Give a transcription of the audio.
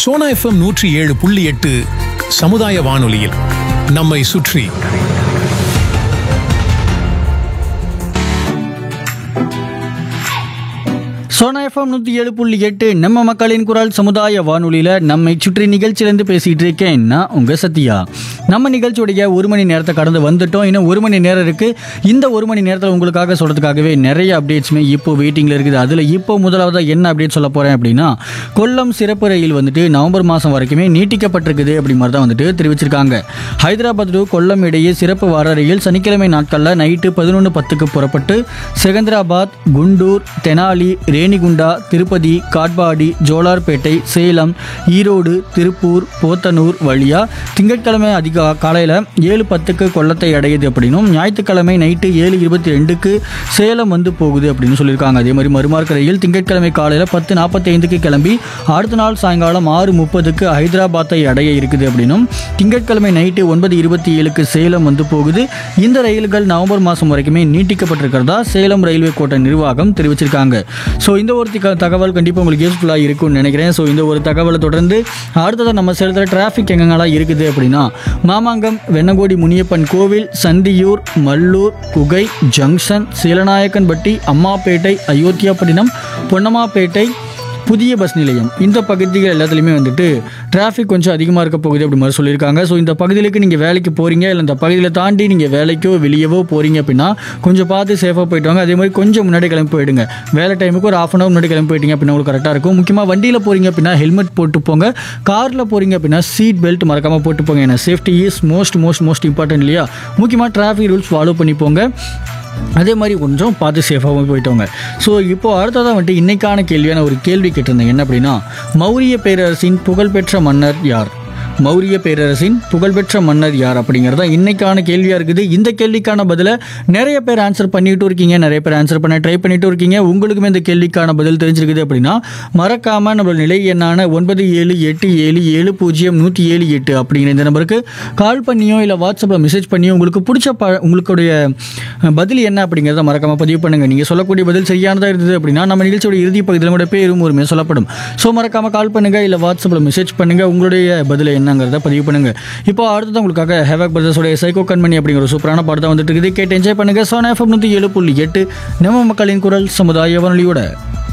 Sona FM நூற்றி ஏழு புள்ளி எட்டு சமுதாய வானொலியில் நம்மை சுற்றி சோனா எஃப்எம் நூற்றி ஏழு புள்ளி எட்டு நம்ம மக்களின் குரல் சமுதாய வானொலியில் நம்மை சுற்றி நிகழ்ச்சியிலேருந்து பேசிகிட்டு இருக்கேன் நான் உங்கள் சத்யா நம்ம நிகழ்ச்சியுடைய ஒரு மணி நேரத்தை கடந்து வந்துட்டோம் இன்னும் ஒரு மணி நேரம் இருக்குது இந்த ஒரு மணி நேரத்தில் உங்களுக்காக சொல்கிறதுக்காகவே நிறைய அப்டேட்ஸுமே இப்போ வெயிட்டிங்கில் இருக்குது அதில் இப்போ முதலாவதாக என்ன அப்டேட் சொல்ல போகிறேன் அப்படின்னா கொல்லம் சிறப்பு ரயில் வந்துட்டு நவம்பர் மாதம் வரைக்குமே நீட்டிக்கப்பட்டிருக்குது அப்படி மாதிரி தான் வந்துட்டு தெரிவிச்சிருக்காங்க ஹைதராபாத் டு கொல்லம் இடையே சிறப்பு வார ரயில் சனிக்கிழமை நாட்களில் நைட்டு பதினொன்று பத்துக்கு புறப்பட்டு செகந்திராபாத் குண்டூர் தெனாலி ரேணிகுண்டா திருப்பதி காட்பாடி ஜோலார்பேட்டை சேலம் ஈரோடு திருப்பூர் போத்தனூர் வழியா திங்கட்கிழமை அதிக காலையில் ஏழு பத்துக்கு கொல்லத்தை அடையுது அப்படின்னும் ஞாயிற்றுக்கிழமை நைட்டு ஏழு இருபத்தி ரெண்டுக்கு சேலம் வந்து போகுது அப்படின்னு சொல்லியிருக்காங்க அதே மாதிரி மறுமார்க்க ரயில் திங்கட்கிழமை காலையில் பத்து நாற்பத்தி ஐந்துக்கு கிளம்பி அடுத்த நாள் சாயங்காலம் ஆறு முப்பதுக்கு ஹைதராபாத்தை அடைய இருக்குது அப்படின்னும் திங்கட்கிழமை நைட்டு ஒன்பது இருபத்தி ஏழுக்கு சேலம் வந்து போகுது இந்த ரயில்கள் நவம்பர் மாதம் வரைக்குமே நீட்டிக்கப்பட்டிருக்கிறதா சேலம் ரயில்வே கோட்ட நிர்வாகம் தெரிவிச்சிருக்காங்க ஸோ இந்த ஒரு திக- தகவல் கண்டிப்பாக உங்களுக்கு யூஸ்ஃபுல்லாக இருக்கும்னு நினைக்கிறேன் ஸோ இந்த ஒரு தகவலை தொடர்ந்து அடுத்ததாக நம்ம சேலத்தில் டிராஃபிக் எங்கெங்கெல்லாம் இருக்குது அப்படின்னா மாமாங்கம் வெண்ணங்கோடி முனியப்பன் கோவில் சந்தியூர் மல்லூர் குகை ஜங்ஷன் சீலநாயக்கன்பட்டி அம்மாப்பேட்டை அயோத்தியாப்பட்டினம் பொன்னம்மாப்பேட்டை புதிய பஸ் நிலையம் இந்த பகுதிகள் எல்லாத்துலேயுமே வந்துட்டு டிராஃபிக் கொஞ்சம் அதிகமாக இருக்க போகுது அப்படி மாதிரி சொல்லியிருக்காங்க ஸோ இந்த பகுதிகளுக்கு நீங்கள் வேலைக்கு போகிறீங்க இல்லை இந்த பகுதியில் தாண்டி நீங்கள் வேலைக்கோ வெளியவோ போகிறீங்க அப்படின்னா கொஞ்சம் பார்த்து சேஃபாக போயிட்டு வாங்க அதே மாதிரி கொஞ்சம் முன்னாடி கிளம்பி போயிடுங்க வேலை டைமுக்கு ஒரு ஆஃப் அன் ஹவர் முன்னாடி கிளம்பி போயிட்டீங்க அப்படின்னா உங்களுக்கு கரெக்டாக இருக்கும் முக்கியமாக வண்டியில் போகிறீங்க அப்படின்னா ஹெல்மெட் போட்டு போங்க காரில் போகிறீங்க அப்படின்னா சீட் பெல்ட் மறக்காமல் போட்டு போங்க ஏன்னா safety is most most most important இல்லையா முக்கியமாக டிராஃபிக் ரூல்ஸ் ஃபாலோ பண்ணி போங்க அதே மாதிரி கொஞ்சம் பார்த்து சேஃபாகவும் போயிட்டோங்க ஸோ இப்போ அடுத்ததாக வந்துட்டு இன்னைக்கான கேள்வியான ஒரு கேள்வி கேட்டிருந்தேன் என்ன அப்படின்னா மௌரிய பேரரசின் புகழ்பெற்ற மன்னர் யார் மௌரிய பேரரசின் புகழ்பெற்ற மன்னர் யார் அப்படிங்கிறது தான் இன்னைக்கான கேள்வியாக இருக்குது இந்த கேள்விக்கான பதிலை நிறைய பேர் ஆன்சர் பண்ணிட்டு இருக்கீங்க நிறைய பேர் ஆன்சர் பண்ண ட்ரை பண்ணிட்டு இருக்கீங்க உங்களுக்குமே இந்த கேள்விக்கான பதில் தெரிஞ்சிருக்குது அப்படின்னா மறக்காமல் நம்மளோட நிலை எண்ணான ஒன்பது ஏழு எட்டு ஏழு ஏழு பூஜ்ஜியம் நூற்றி ஏழு எட்டு அப்படிங்கிற இந்த நம்பருக்கு கால் பண்ணியோ இல்லை வாட்ஸ்அப்பில் மெசேஜ் பண்ணியோ உங்களுக்கு பிடிச்ச ப உங்களுடைய அஹ், பதில் என்ன அப்படிங்கிறத மறக்காம பதிவு பண்ணுங்க நீங்கள் சொல்லக்கூடிய பதில் சரியானதாக இருந்தது அப்படின்னா நம்ம நிகழ்ச்சியோட இறுதி பகுதியில் கூட பேரும் ஒருமே சொல்லப்படும் ஸோ மறக்காம கால் பண்ணுங்க இல்லை வாட்ஸ்அப்பில் மெசேஜ் பண்ணுங்க உங்களுடைய பதில் என்னங்கிறத பதிவு பண்ணுங்க இப்போ அடுத்தது உங்களுக்காக ஹேவாக் பிரதர்ஸோடைய சைக்கோ கண்மணி அப்படிங்கிற ஒரு சூப்பரான படத்தை வந்துட்டு இருக்குது கேட்டு என்ஜாய் பண்ணுங்க சோனா எஃப்எம் நூற்றி ஏழு புள்ளி எட்டு நம்ம மக்களின் குரல் சமுதாய வானொலியோட